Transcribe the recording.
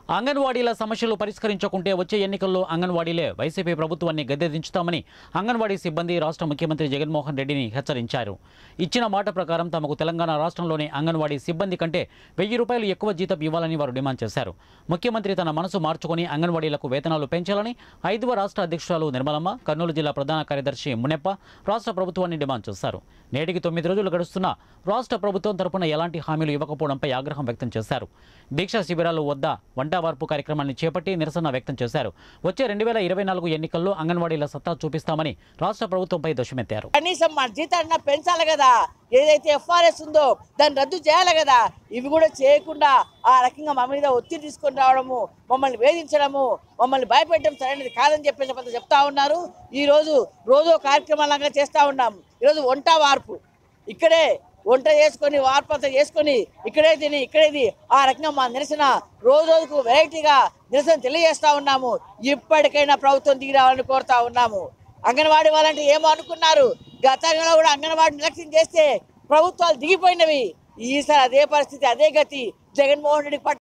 అంగన్వాడీల సమస్యలు పరిష్కరించకుంటే వచ్చే ఎన్నికల్లో అంగన్వాడీలే వైసీపీ ప్రభుత్వాన్ని గద్దెదించుతామని అంగన్వాడీ సిబ్బంది రాష్ట్ర ముఖ్యమంత్రి జగన్మోహన్ రెడ్డిని హెచ్చరించారు ఇచ్చిన మాట ప్రకారం తమకు తెలంగాణ రాష్ట్రంలోని అంగన్వాడీ సిబ్బంది కంటే వెయ్యి రూపాయలు ఎక్కువ జీతం ఇవ్వాలని వారు డిమాండ్ చేశారు ముఖ్యమంత్రి తన మనసు మార్చుకుని అంగన్వాడీలకు వేతనాలు పెంచాలని ఐదవ రాష్ట్ర అధ్యక్షురాలు నిర్మలమ్మ కర్నూలు జిల్లా ప్రధాన కార్యదర్శి మునెప్ప రాష్ట్ర ప్రభుత్వాన్ని డిమాండ్ చేశారు నేటికి తొమ్మిది రోజులు గడుస్తున్నా రాష్ట్ర ప్రభుత్వం తరపున ఎలాంటి హామీలు ఇవ్వకపోవడంపై ఆగ్రహం వ్యక్తం చేశారు దీక్షా శిబిరాలు వద్ద వంట వార్పు కార్యక్రమాన్ని చేపట్టి నిరసన వ్యక్తం చేశారు వచ్చే రెండు వేల ఇరవై నాలుగు ఎన్నికల్లో అంగన్వాడీల సత్తా చూపిస్తామని రాష్ట్ర ప్రభుత్వంపై దుషమెత్తారు కనీసం మన జీతాన్ని పెంచాలి కదా ఏదైతే ఎఫ్ఆర్ఎస్ ఉందో దాన్ని రద్దు చేయాలి కదా ఇవి కూడా చేయకుండా ఆ రకంగా మా మీద ఒత్తిడి తీసుకొని రావడము మమ్మల్ని వేధించడము మమ్మల్ని భయపెట్టడం సరైనది కాదని చెప్పేసి కొంత చెప్తా ఉన్నారు ఈ రోజు రోజు కార్యక్రమాలంగా చేస్తా ఉన్నాం ఈరోజు వంట వార్పు ఇక్కడే వంట చేసుకొని వార్పు అంతా చేసుకొని ఇక్కడే తిని ఇక్కడే ఇది ఆ రకంగా మా నిరసన రోజు రోజుకు వెరైటీగా నిరసన తెలియజేస్తా ఉన్నాము ఇప్పటికైనా ప్రభుత్వం దిగి రావాలని కోరుతా ఉన్నాము అంగన్వాడీ వాళ్ళంటే ఏమో అనుకున్నారు గతంలో కూడా అంగన్వాడీ నిర్లక్ష్యం చేస్తే ప్రభుత్వాలు దిగిపోయినవి ఈసారి అదే పరిస్థితి అదే గతి జగన్మోహన్ రెడ్డి పట్ల